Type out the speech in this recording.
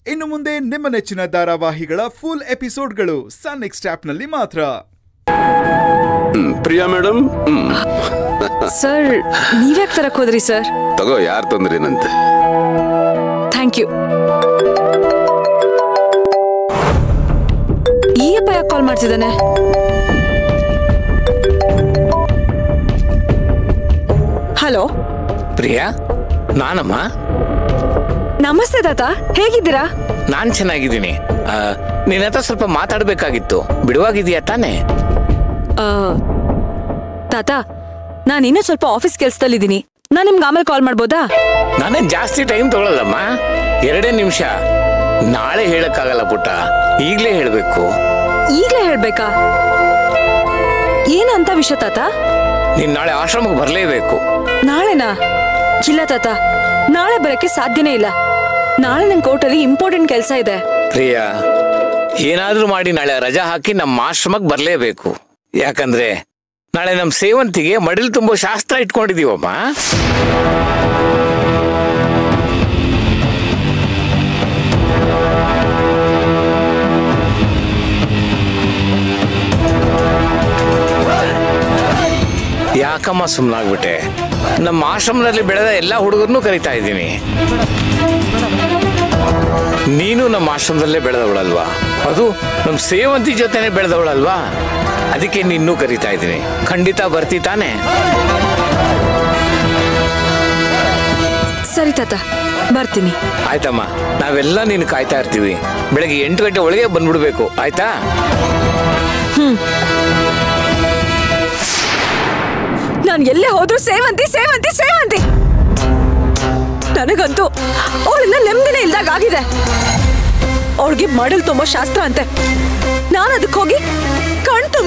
ಇನ್ನು ಮುಂದೆ ನಿಮ್ಮ ನೆಚ್ಚಿನ ಧಾರಾವಾಹಿಗಳ ಫುಲ್ ಎಪಿಸೋಡ್ಗಳು ಸನ್ ನೆಕ್ಸ್ಟ್ ಆಪ್ನಲ್ಲಿ ಮಾತ್ರ ಹ್ಮ್, ಪ್ರಿಯಾ ಮೇಡಮ್ ಹ್ಮ್ ಸರ್ ನೀವ್ಯಾಕೆ ತರಕ್ ಹೋದ್ರಿ ಸರ್ ತಗೋ ಯಾರು ತಂದ್ರೇನಂತೆ ಥ್ಯಾಂಕ್ ಯು ಈ ಅಪ್ಪ ಯಾಕೆ ಕಾಲ್ ಮಾಡ್ತಿದ್ದಾನೆ ಹಲೋ ಪ್ರಿಯಾ ನಾನಮ್ಮ ನಮಸ್ತೆ ತಾತ ಹೇಗಿದ್ದೀರಾ ನಾನ್ ಚೆನ್ನಾಗಿದ್ದೀನಿ ಆ, ನಿನ್ ಹತ್ರ ಸ್ವಲ್ಪ ಮಾತಾಡ್ಬೇಕಾಗಿತ್ತು ಬಿಡುವಾಗಿದೆಯಾ ತಾನೇ ಆ, ತಾತ ನಾನು ಇನ್ನೂ ಸ್ವಲ್ಪ ಆಫೀಸ್ ಕೆಲ್ಸದಲ್ಲಿದ್ದೀನಿ ನಾನು ನಿಮ್ಗೆ ಆಮೇಲೆ ಕಾಲ್ ಮಾಡ್ಬೋದಾ ನಾನೇನ್ ಜಾಸ್ತಿ ಟೈಮ್ ತಗೊಳಲ್ಲಮ್ಮ ಎರಡೇ ನಿಮಿಷ ನಾಳೆ ಹೇಳಕ್ಕಾಗಲ್ಲ ಪುಟ್ಟ ಈಗ್ಲೇ ಹೇಳ್ಬೇಕು ಈಗಲೇ ಹೇಳ್ಬೇಕಾ ಏನಂತ ವಿಷಯ ತಾತ ನೀನ್ ನಾಳೆ ಆಶ್ರಮಕ್ಕೆ ಬರ್ಲೇಬೇಕು ನಾಳೆನಾ ಇಲ್ಲ ತಾತ ನಾಳೆ ಬರಕ್ಕೆ ಸಾಧ್ಯನೇ ಇಲ್ಲ ನಾಳೆ ನನ್ನ ಕೋರ್ಟಲ್ಲಿ ಇಂಪಾರ್ಟೆಂಟ್ ಕೆಲಸ ಇದೆ ಪ್ರಿಯಾ ಏನಾದ್ರೂ ಮಾಡಿ ನಾಳೆ ರಜಾ ಹಾಕಿ ನಮ್ಮ ಆಶ್ರಮಕ್ಕೆ ಬರ್ಲೇಬೇಕು ಯಾಕಂದ್ರೆ ನಾಳೆ ನಮ್ ಸೇವಂತಿಗೆ ಮಡಿಲ್ ತುಂಬೋ ಶಾಸ್ತ್ರ ಇಟ್ಕೊಂಡಿದೀವಮ್ಮ ಯಾಕಮ್ಮ ಸುಮ್ಮನಾಗ್ಬಿಟ್ಟೆ ನಮ್ಮ ಆಶ್ರಮದಲ್ಲಿ ಬೆಳೆದ ಎಲ್ಲ ಹುಡುಗರನ್ನೂ ಕರಿತಾ ಇದ್ದೀನಿ ನೀನು ನಮ್ಮ ಆಶ್ರಮದಲ್ಲೇ ಬೆಳೆದವಳಲ್ವಾ ಅದು ನಮ್ಮ ಸೇವಂತಿ ಜೊತೆನೆ ಬೆಳೆದವಳಲ್ವಾ ಅದಕ್ಕೆ ನಿನ್ನೂ ಕರಿತಾ ಇದ್ದೀನಿ ಖಂಡಿತ ಬರ್ತಿ ತಾನೆ ಸರಿ ತಾತ ಬರ್ತೀನಿ ಆಯ್ತಮ್ಮ ನಾವೆಲ್ಲ ನೀನು ಕಾಯ್ತಾ ಇರ್ತೀವಿ ಬೆಳಗ್ಗೆ ಎಂಟು ಗಂಟೆ ಒಳಗೆ ಬಂದ್ಬಿಡ್ಬೇಕು ಆಯ್ತಾ ನಾನು ಎಲ್ಲೇ ಹೋದ್ರು ಸೇವಂತಿ ಸೇವಂತಿ ಸೇವಂತಿ ನನಗಂತೂ ಅವಳಿಂದ ನೆಮ್ಮದಿನೇ ಇಲ್ದಾಗ ಆಗಿದೆ ಅವಳಿಗೆ ಮಡಲ್ ತುಂಬಾ ಶಾಸ್ತ್ರ ಅಂತೆ ನಾನು ಅದಕ್ಕೆ ಹೋಗಿ ಕಣ್